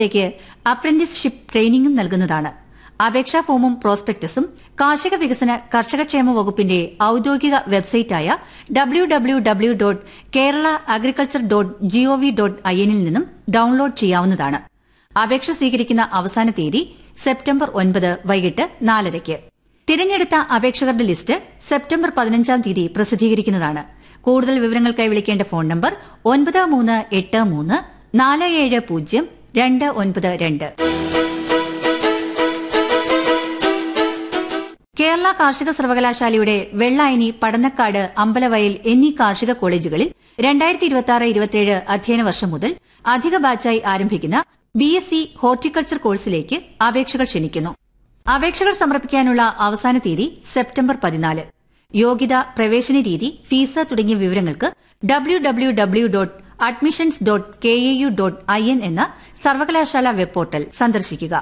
ലേക്ക് apprenticeship ട്രെയിനിംഗും നൽകുന്നതാണ് അപേക്ഷാ ഫോമും പ്രോസ്പെക്ടസും കാർഷിക വികസന കർഷകക്ഷേമ വകുപ്പിന്റെ ഔദ്യോഗിക വെബ്സൈറ്റായ W W W dot Kerala agriculture dot GOV dot I എന്നിൽ നിന്നും ഡൌൺലോഡ് ചെയ്യാവുന്നതാണ് അപേക്ഷ സ്വീകരിക്കുന്ന അവസാന തീയതി സെപ്റ്റംബർ ഒൻപത് വൈകിട്ട് നാലരയ്ക്ക് തിരഞ്ഞെടുത്ത അപേക്ഷകരുടെ ലിസ്റ്റ് സെപ്റ്റംബർ പതിനഞ്ചാം തീയതി പ്രസിദ്ധീകരിക്കുന്നതാണ് കൂടുതൽ വിവരങ്ങൾക്കായി വിളിക്കേണ്ട ഫോൺ നമ്പർ ഒൻപത് മൂന്ന് എട്ട് മൂന്ന് നാല് ഏഴ് പൂജ്യം രണ്ട് ഒൻപത് രണ്ട് കേരള കാർഷിക സർവകലാശാലയുടെ വെള്ളായനി പടന്നക്കാട് അമ്പലവയൽ എന്നീ കാർഷിക കോളേജുകളിൽ രണ്ടായിരത്തി ഇരുപത്തി ആറ് ഇരുപത്തിയേഴ് അധ്യയന വർഷം മുതൽ അധിക ബാച്ചായി ആരംഭിക്കുന്ന ബി എസ് സി ഹോർട്ടിക്കൾച്ചർ കോഴ്സിലേക്ക് അപേക്ഷകൾ ക്ഷണിക്കുന്നു അപേക്ഷകൾ സമർപ്പിക്കാനുള്ള അവസാന തീയതി സെപ്റ്റംബർ പതിനാല് യോഗ്യത പ്രവേശന രീതി ഫീസ് തുടങ്ങിയ വിവരങ്ങൾക്ക് W W W dot admissions dot K A U dot I N എന്ന സർവകലാശാല വെബ് പോർട്ടൽ സന്ദർശിക്കുക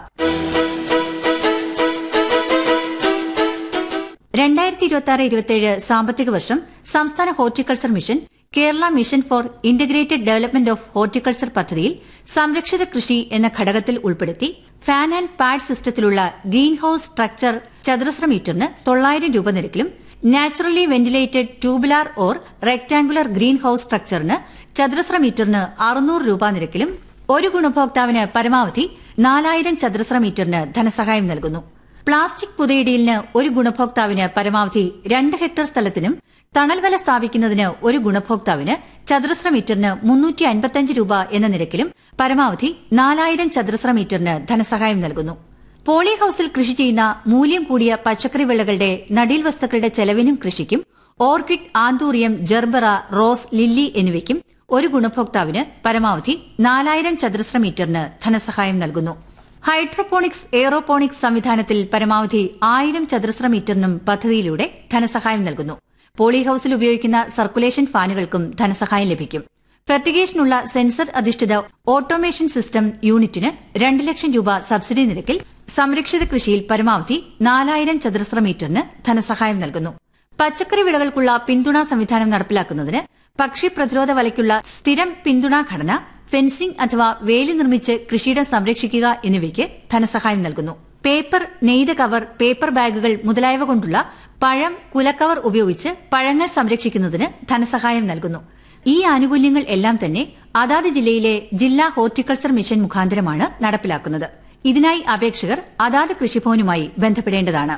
രണ്ടായിരത്തി ഇരുപത്തി ആറ് ഇരുപത്തിയേഴ് സാമ്പത്തിക വർഷം സംസ്ഥാന horticulture mission Kerala mission for integrated development of horticulture പദ്ധതിയിൽ സംരക്ഷിത കൃഷി എന്ന ഘടകത്തിൽ ഉൾപ്പെടുത്തി ഫാൻ ആൻഡ് പാഡ് സിസ്റ്റത്തിലുള്ള ഗ്രീൻ ഹൌസ് സ്ട്രക്ചർ ചതുരശ്ര മീറ്ററിന് തൊള്ളായിരം രൂപ നിരക്കിലും naturally ventilated tubular or rectangular green house സ്ട്രക്ചറിന് ചതുരശ്ര മീറ്ററിന് അറുന്നൂറ് രൂപ നിരക്കിലും ഒരു ഗുണഭോക്താവിന് പരമാവധി നാലായിരം ചതുരശ്ര മീറ്ററിന് ധനസഹായം നൽകുന്നു പ്ലാസ്റ്റിക് പുതയിടലിന് ഒരു ഗുണഭോക്താവിന് പരമാവധി രണ്ട് ഹെക്ടർ സ്ഥലത്തിനും തണൽവല സ്ഥാപിക്കുന്നതിന് ഒരു ഗുണഭോക്താവിന് ചതുരശ്ര മീറ്ററിന് മുന്നൂറ്റി അൻപത്തിയഞ്ച് രൂപ എന്ന നിരക്കിലും പരമാവധി നാലായിരം ചതുരശ്ര മീറ്ററിന് ധനസഹായം നൽകുന്നു പോളി ഹൌസിൽ കൃഷി ചെയ്യുന്ന മൂല്യം കൂടിയ പച്ചക്കറി വിളകളുടെ നടീൽ വസ്തുക്കളുടെ ചെലവിനും കൃഷിക്കും orchid anthurium gerbera rose lily എന്നിവയ്ക്കും ഒരു ഗുണഭോക്താവിന് പരമാവധി നാലായിരം ചതുരശ്ര മീറ്ററിന് ധനസഹായം നൽകുന്നു ഹൈഡ്രോപോണിക്സ് എയറോപോണിക്സ് സംവിധാനത്തിൽ പരമാവധി ആയിരം ചതുരശ്ര മീറ്ററിനും പദ്ധതിയിലൂടെ ധനസഹായം നൽകുന്നു പോളി ഹൌസിൽ ഉപയോഗിക്കുന്ന സർക്കുലേഷൻ ഫാനുകൾക്കും ധനസഹായം ലഭിക്കും ഫെർട്ടിഗേഷനുള്ള സെൻസർ അധിഷ്ഠിത ഓട്ടോമേഷൻ സിസ്റ്റം യൂണിറ്റിന് രണ്ട് ലക്ഷം രൂപ സബ്സിഡി നിരക്കിൽ സംരക്ഷിത കൃഷിയിൽ പരമാവധി നാലായിരം ചതുരശ്ര മീറ്ററിന് ധനസഹായം നൽകുന്നു പച്ചക്കറി വിളകൾക്കുള്ള പിന്തുണാ സംവിധാനം നടപ്പിലാക്കുന്നതിന് പക്ഷി പ്രതിരോധ വലയ്ക്കുള്ള സ്ഥിരം പിന്തുണാ ഘടന ഫെൻസിംഗ് അഥവാ വേലി നിർമ്മിച്ച് കൃഷിയിടം സംരക്ഷിക്കുക എന്നിവയ്ക്ക് ധനസഹായം നൽകുന്നു പേപ്പർ നെയ്ത കവർ പേപ്പർ ബാഗുകൾ മുതലായവ കൊണ്ടുള്ള പഴം കുലക്കവർ ഉപയോഗിച്ച് പഴങ്ങൾ സംരക്ഷിക്കുന്നതിന് ധനസഹായം നൽകുന്നു ഈ ആനുകൂല്യങ്ങൾ എല്ലാം തന്നെ അതാത് ജില്ലയിലെ ജില്ലാ ഹോർട്ടിക്കൾച്ചർ മിഷൻ മുഖാന്തരമാണ് നടപ്പിലാക്കുന്നത് ഇതിനായി അപേക്ഷകർ അതാത് കൃഷിഭവനുമായി ബന്ധപ്പെടേണ്ടതാണ്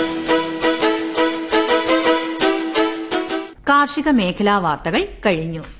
കാർഷിക മേഖലാ വാർത്തകൾ കഴിഞ്ഞു